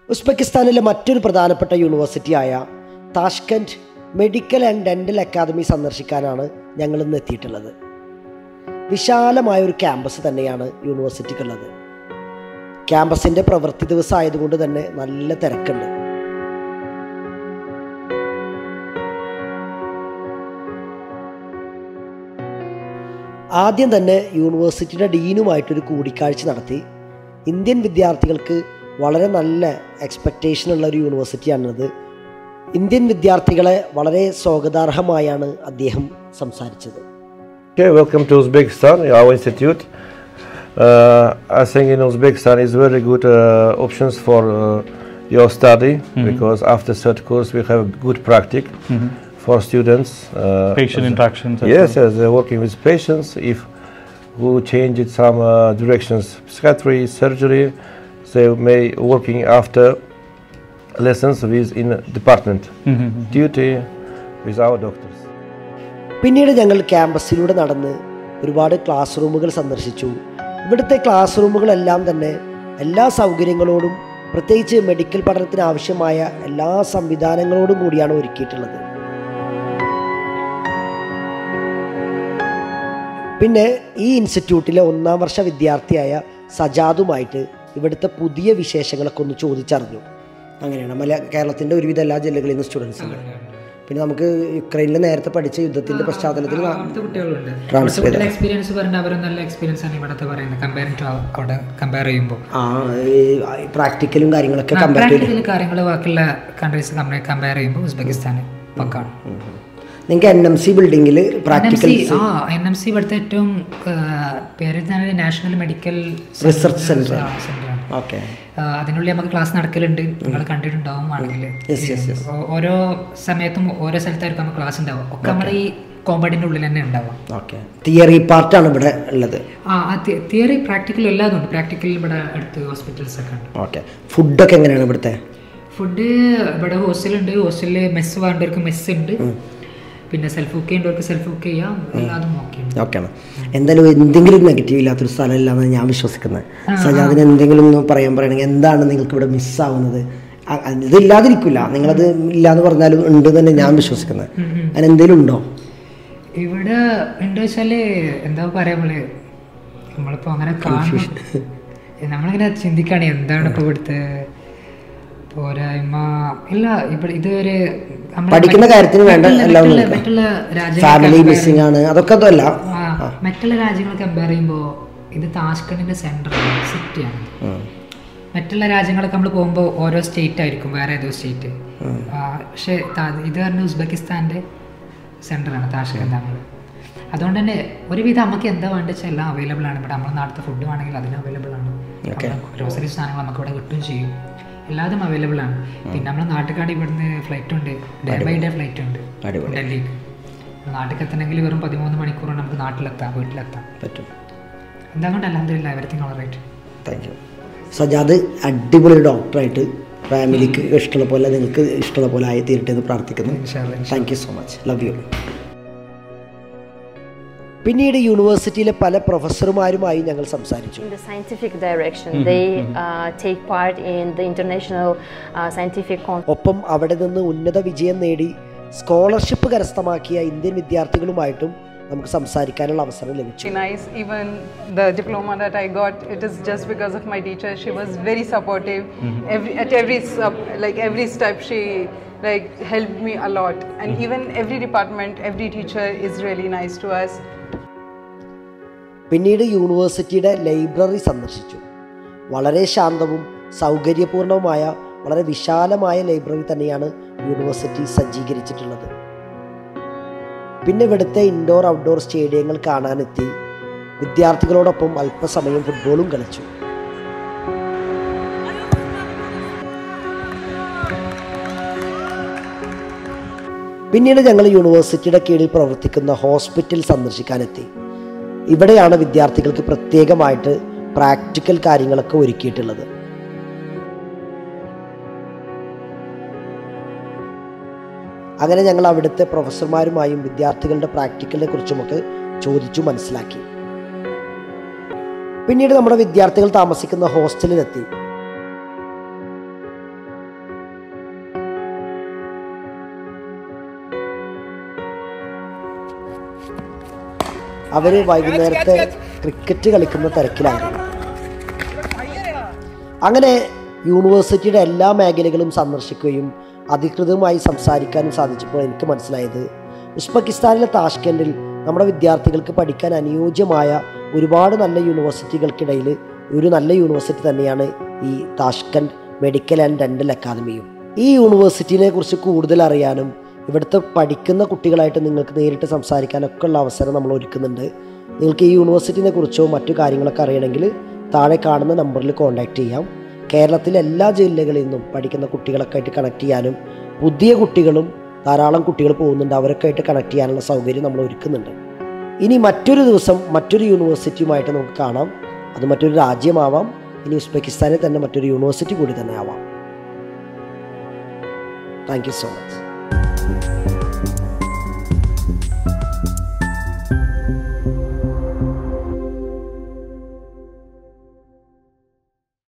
ഉസ്ബെക്കിസ്ഥാനിലെ മറ്റൊരു പ്രധാനപ്പെട്ട യൂണിവേഴ്സിറ്റിയായ Tashkent medical and dental academy സന്ദർശിക്കാനാണ് ഞങ്ങൾ ഇന്ന് എത്തിയിട്ടുള്ളത് വിശാലമായ ഒരു ക്യാമ്പസ് തന്നെയാണ് യൂണിവേഴ്സിറ്റിക്കുള്ളത് ക്യാമ്പസിൻ്റെ പ്രവൃത്തി ദിവസം ആയതുകൊണ്ട് തന്നെ നല്ല തിരക്കുണ്ട് ആദ്യം തന്നെ യൂണിവേഴ്സിറ്റിയുടെ ഡീനുമായിട്ടൊരു കൂടിക്കാഴ്ച നടത്തി ഇന്ത്യൻ വിദ്യാർത്ഥികൾക്ക് വളരെ നല്ല എക്സ്പെക്റ്റേഷൻ ഉള്ള ഒരു യൂണിവേഴ്സിറ്റിയാണിത് ഇന്ത്യൻ വിദ്യാർത്ഥികളെ വളരെ സ്വാഗതാർഹമായാണ് അദ്ദേഹം സംസാരിച്ചത് Okay, welcome to Uzbekistan, our institute. Uh, I think in Uzbekistan is very good uh, options for uh, your study because after third course we have good practice for students. Uh, Patient interactions. as Yes, well. yes, they're working with patients. If who change it some uh, directions, psychiatry, surgery, they may working after lessons with in department Mhm. duty with our doctors. പിന്നീട് ഞങ്ങൾ ക്യാമ്പസിലൂടെ നടന്ന് ഒരുപാട് class റൂമുകൾ സന്ദർശിച്ചു ഇവിടുത്തെ class റൂമുകളെല്ലാം തന്നെ എല്ലാ സൗകര്യങ്ങളോടും പ്രത്യേകിച്ച് മെഡിക്കൽ പഠനത്തിന് ആവശ്യമായ എല്ലാ സംവിധാനങ്ങളോടും കൂടിയാണ് ഒരുക്കിയിട്ടുള്ളത് പിന്നെ ഈ ഇൻസ്റ്റിറ്റ്യൂട്ടിലെ ഒന്നാം വർഷ വിദ്യാർത്ഥിയായ സജാദുമായിട്ട് ഇവിടുത്തെ പുതിയ വിശേഷങ്ങളൊക്കെ ഒന്ന് ചോദിച്ചറിഞ്ഞു അങ്ങനെയാണ് മല കേരളത്തിൻ്റെ ഒരുവിധ എല്ലാ ജില്ലകളിൽ നിന്ന് സ്റ്റുഡൻസ് ഉണ്ട് പിന്നെ നമുക്ക് യുക്രൈനിൽ നേരത്തെ പഠിച്ച യുദ്ധത്തിൻ്റെ പശ്ചാത്തലത്തിൽ നാ- അവിടുത്തെ കുട്ടികളുണ്ട് Transfer അവിടുത്തെ കുട്ടികളുടെ എക്സ്പീരിയൻസ് പറഞ്ഞാൽ അവർ നല്ല എക്സ്പീരിയൻസ് ആണ് ഇവിടുത്തെ പറയുന്നത് കമ്പയർ ടു അവിടെ കമ്പയർ ചെയ്യുമ്പോൾ ആ ഈ പ്രാക്ടിക്കലും കാര്യങ്ങളൊക്കെ കമ്പയർ ചെയ്ത് പ്രാക്ടിക്കൽ കാര്യങ്ങൾ ബാക്കിയുള്ള കൺട്രീസ് കമ്പയർ ചെയ്യുമ്പോൾ ഉസ്ബെക്കിസ്ഥാൻ പക്കാണ് നിങ്ങൾക്ക് എൻ എം സി ബിൽഡിങ്ങിൽ എൻ എം പ്രാക്ടിക്കൽ സി ആ എൻ എം സി ഇവിടുത്തെ ഏറ്റവും ആ, പേര് തന്നെ നാഷണൽ മെഡിക്കൽ Research Center. സെന്ററാണ് ഓക്കെ അതിനുള്ളിൽ നമുക്ക് ക്ലാസ് നടക്കലുണ്ട് നിങ്ങൾ കണ്ടിട്ടുണ്ടാവും ആണെങ്കിൽ Yes, yes, yes. ഓരോ സമയത്തും ഓരോ സ്ഥലത്തായിരിക്കും നമുക്ക് ക്ലാസ് ഉണ്ടാവുക ഒക്കെ നമ്മുടെ ഈ കോമ്പൗണ്ടിന്റെ ഉള്ളിൽ തന്നെ ഉണ്ടാവുക ഓക്കെ തിയറി പാർട്ടാണ് ഇവിടെ ഉള്ളത് ആ തിയറി പ്രാക്ടിക്കൽ എല്ലാതും ഉണ്ട് പ്രാക്ടിക്കൽ ഇവിടെ അടുത്ത് ഹോസ്പിറ്റൽസ് ഒക്കെ ഉണ്ട് ഓക്കെ ഫുഡൊക്കെ എങ്ങനെയാണ് ഇവിടുത്തെ ഫുഡ് ഇവിടെ ഹോസ്റ്റലുണ്ട് ഹോസ്റ്റലിൽ മെസ്സ് വേണ്ടവർക്ക് മെസ്സ് ഉണ്ട് പിന്നെ സെൽഫ് കുക്ക് ചെയ്യേണ്ടവർക്ക് സെൽഫ് കുക്ക് ചെയ്യാം എല്ലാതും ഓക്കെ ഉണ്ട് ഓക്കെയാണ് എന്തായാലും എന്തെങ്കിലും നെഗറ്റീവ് ഇല്ലാത്തൊരു സ്ഥലമില്ലാന്നാണ് ഞാൻ വിശ്വസിക്കുന്നത് സജാദിന് എന്തെങ്കിലും ഒന്ന് പറയാൻ പറയണമെങ്കിൽ എന്താണ് നിങ്ങൾക്ക് ഇവിടെ മിസ്സാവുന്നത് അ- അ- ഇതില്ലാതിരിക്കില്ല നിങ്ങളത് ഇല്ലാന്ന് പറഞ്ഞാലും ഉണ്ട് തന്നെ ഞാൻ വിശ്വസിക്കുന്നത് അങ്ങനെ എന്തെങ്കിലും ഉണ്ടോ ഇവിടെ എന്താ വെച്ചാല് എന്താ പറയാ നമ്മള് നമ്മളിപ്പോ അങ്ങനെ കാണും നമ്മളിങ്ങനെ ചിന്തിക്കാണ് എന്താണ് ഇപ്പൊ ഇവിടുത്തെ പോരായ്മ ഇല്ല ഇവിടെ ഇതൊരു നമ്മള് പഠിക്കുന്ന കാര്യത്തിന് വേണ്ട മറ്റുള്ള- എല്ലാം മറ്റുള്ള- നോക്കാം. മറ്റുള്ള രാജ്യങ്ങൾ ഫാമിലി compare മിസ്സിംഗ് ആണ് അതൊക്കെ അതല്ല ആ, മറ്റുള്ള രാജ്യങ്ങൾ കമ്പയർ ചെയ്യുമ്പോൾ ഇത് താഷ്കണ്ടിന്റെ സെന്റർ സിറ്റിയാണ് മറ്റുള്ള രാജ്യങ്ങളൊക്കെ നമ്മൾ പോകുമ്പോൾ ഓരോ സ്റ്റേറ്റ് ആയിരിക്കും വേറെ ഏതോ സ്റ്റേറ്റ് പക്ഷേ താ- ഇത് പറഞ്ഞ ഉസ്ബെക്കിസ്ഥാൻ്റെ സെൻ്ററാണ് താഷ്കണ്ട് നമ്മൾ അതുകൊണ്ട് തന്നെ ഒരുവിധം നമുക്ക് എന്താ വേണ്ട വെച്ചാൽ എല്ലാം അവൈലബിൾ ആണ് ഇവിടെ നമ്മുടെ നാട്ടിലത്തെ ഫുഡ് വേണമെങ്കിൽ അതിന് അവൈലബിൾ ആണ് ഗ്രോസറി സാധനങ്ങൾ നമുക്ക് ഇവിടെ കിട്ടും ചെയ്യും എല്ലാതും അവൈലബിൾ ആണ് പിന്നെ നമ്മുടെ നാട്ടുകാട് ഇവിടുന്ന് ഫ്ലൈറ്റ് ഉണ്ട് ഡേ ബൈ ഡേ ഫ്ലൈറ്റ് ഉണ്ട് അടിപൊളി. ഡൽഹിക്ക് നാട്ടിൽ എത്തണമെങ്കിൽ വെറും പതിമൂന്ന് മണിക്കൂർ നമുക്ക് നാട്ടിലെത്താം വീട്ടിലെത്താം പറ്റും എന്താ കൊണ്ട് അലഹമില്ല everything all right thank you Sajad അടിപൊളി ഒരു ഡോക്ടറായിട്ട് ഫാമിലിക്ക് ഇഷ്ടമുള്ള പോലെ നിങ്ങൾക്ക് ഇഷ്ടമുള്ള പോലെ ആയി തീരട്ടെ എന്ന് പ്രാർത്ഥിക്കുന്നു thank you so much love you പിന്നീട് യൂണിവേഴ്സിറ്റിയിലെ പല പ്രൊഫസർമാരുമായി ഞങ്ങൾ സംസാരിച്ചു in the scientific direction. They uh, take part in the international uh, scientific conference. ഒപ്പം അവിടെ നിന്ന് ഉന്നത വിജയം നേടി സ്കോളർഷിപ്പ് കരസ്ഥമാക്കിയ ഇന്ത്യൻ വിദ്യാർത്ഥികളുമായിട്ടും നമുക്ക് സംസാരിക്കാനുള്ള അവസരം ലഭിച്ചു Very nice. Even the diploma that I got, it is just because of my teacher. She was very supportive. Every at every sub, like every step, she like helped me a lot. And even every department, every teacher is really nice to us. പിന്നീട് യൂണിവേഴ്സിറ്റിയുടെ library സന്ദർശിച്ചു വളരെ ശാന്തവും സൗകര്യപൂർണവുമായ വളരെ വിശാലമായ library തന്നെയാണ് university സജ്ജീകരിച്ചിട്ടുള്ളത് പിന്നെ ഇവിടുത്തെ ഇൻഡോർ ഔട്ട്ഡോർ സ്റ്റേഡിയങ്ങൾ കാണാനെത്തി വിദ്യാർത്ഥികളോടൊപ്പം അല്പസമയം ഫുട്ബോളും കളിച്ചു പിന്നീട് ഞങ്ങൾ യൂണിവേഴ്സിറ്റിയുടെ കീഴിൽ പ്രവർത്തിക്കുന്ന ഹോസ്പിറ്റൽ സന്ദർശിക്കാനെത്തി ഇവിടെയാണ് വിദ്യാർത്ഥികൾക്ക് പ്രത്യേകമായിട്ട് പ്രാക്ടിക്കൽ കാര്യങ്ങളൊക്കെ ഒരുക്കിയിട്ടുള്ളത് അങ്ങനെ ഞങ്ങൾ അവിടുത്തെ പ്രൊഫസർമാരുമായും വിദ്യാർത്ഥികളുടെ പ്രാക്ടിക്കലിനെ കുറിച്ചുമൊക്കെ ചോദിച്ചു മനസ്സിലാക്കി പിന്നീട് നമ്മുടെ വിദ്യാർത്ഥികൾ താമസിക്കുന്ന ഹോസ്റ്റലിലെത്തി അവർ വൈകുന്നേരത്തെ ക്രിക്കറ്റ് കളിക്കുന്ന തിരക്കിലായിരുന്നു അങ്ങനെ യൂണിവേഴ്സിറ്റിയുടെ എല്ലാ മേഖലകളും സന്ദർശിക്കുകയും അധികൃതമായി സംസാരിക്കാനും സാധിച്ചപ്പോൾ എനിക്ക് മനസ്സിലായത് ഉസ്ബെക്കിസ്ഥാനിലെ താഷ്കൻഡിൽ നമ്മുടെ വിദ്യാർത്ഥികൾക്ക് പഠിക്കാൻ അനുയോജ്യമായ ഒരുപാട് നല്ല യൂണിവേഴ്സിറ്റികൾക്കിടയിൽ ഒരു നല്ല യൂണിവേഴ്സിറ്റി തന്നെയാണ് ഈ താഷ്കൻഡ് മെഡിക്കൽ ആൻഡ് ഡെൻ്റൽ അക്കാദമിയും ഈ യൂണിവേഴ്സിറ്റിനെ കുറിച്ച് കൂടുതൽ അറിയാനും ഇവിടുത്തെ പഠിക്കുന്ന കുട്ടികളായിട്ട് നിങ്ങൾക്ക് നേരിട്ട് സംസാരിക്കാനൊക്കെ ഉള്ള അവസരം നമ്മൾ ഒരുക്കുന്നുണ്ട് നിങ്ങൾക്ക് ഈ യൂണിവേഴ്സിറ്റിനെ കുറിച്ചോ മറ്റു കാര്യങ്ങളൊക്കെ അറിയണമെങ്കിൽ താഴെ കാണുന്ന നമ്പറിൽ കോൺടാക്റ്റ് ചെയ്യാം കേരളത്തിലെ എല്ലാ ജില്ലകളിൽ നിന്നും പഠിക്കുന്ന കുട്ടികളൊക്കെ ആയിട്ട് കണക്ട് ചെയ്യാനും പുതിയ കുട്ടികളും ധാരാളം കുട്ടികൾ പോകുന്നുണ്ട് അവരൊക്കെ ആയിട്ട് കണക്ട് ചെയ്യാനുള്ള സൗകര്യം നമ്മൾ ഒരുക്കുന്നുണ്ട് ഇനി മറ്റൊരു ദിവസം മറ്റൊരു യൂണിവേഴ്സിറ്റിയുമായിട്ട് നമുക്ക് കാണാം അത് മറ്റൊരു രാജ്യമാവാം ഇനി ഉസ്ബെക്കിസ്ഥാനിൽ തന്നെ മറ്റൊരു യൂണിവേഴ്സിറ്റി കൂടി തന്നെ ആവാം താങ്ക് യു സോ മച്ച്